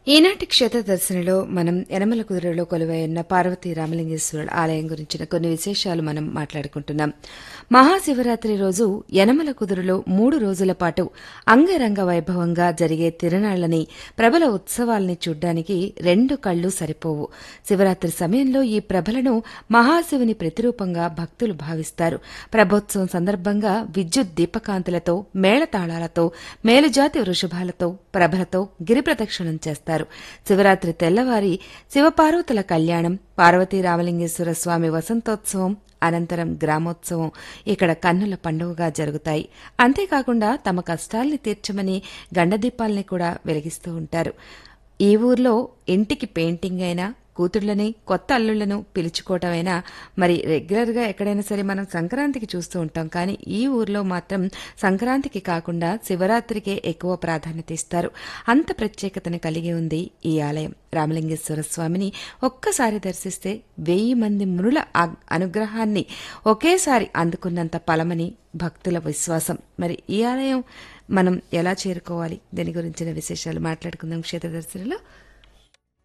ఈనాటి క్షేత్ర దర్శనలో మనం యనమల కుదురులో కొలువై ఉన్న పార్వతీ రామలింగేశ్వరుడు ఆలయం గురించిన కొన్ని విశేషాలు మనం మాట్లాడుకుంటున్నాం మహాశివరాత్రి రోజు యనమల కుదురులో మూడు రోజుల పాటు అంగరంగ వైభవంగా జరిగే తిరునాళ్లని ప్రబల ఉత్సవాల్ని చూడ్డానికి రెండు కళ్ళు సరిపోవు శివరాత్రి సమయంలో ఈ ప్రభలను మహాశివుని ప్రతిరూపంగా భక్తులు భావిస్తారు ప్రభోత్సవం సందర్భంగా విద్యుత్ దీపకాంతులతో మేళతాళాలతో మేలుజాతి వృషభాలతో ప్రభలతో గిరి ప్రదక్షిణం చేస్తారు శివరాత్రి తెల్లవారి శివపార్వతుల కళ్యాణం పార్వతీ రామలింగేశ్వర స్వామి వసంతోత్సవం అనంతరం గ్రామోత్సవం ఇక్కడ కన్నుల పండుగగా జరుగుతాయి అంతేకాకుండా తమ కష్టాల్ని తీర్చమని గండదీపాల్ని కూడా వెలిగిస్తూ ఉంటారు ఈ ఊర్లో ఇంటికి పెయింటింగ్ అయినా కూతుళ్లని కొత్త అల్లుళ్లను పిలుచుకోవటమైనా మరి రెగ్యులర్గా ఎక్కడైనా సరే మనం సంక్రాంతికి చూస్తూ ఉంటాం కానీ ఈ ఊర్లో మాత్రం సంక్రాంతికి కాకుండా శివరాత్రికే ఎక్కువ ప్రాధాన్యత ఇస్తారు అంత ప్రత్యేకతను కలిగి ఉంది ఈ ఆలయం రామలింగేశ్వర స్వామిని ఒక్కసారి దర్శిస్తే వెయ్యి మంది మునుల ఆ- అనుగ్రహాన్ని ఒకేసారి అందుకున్నంత ఫలమని భక్తుల విశ్వాసం మరి ఈ ఆలయం మనం ఎలా చేరుకోవాలి దీని గురించిన విశేషాలు మాట్లాడుకుందాం క్షేత్ర దర్శనలో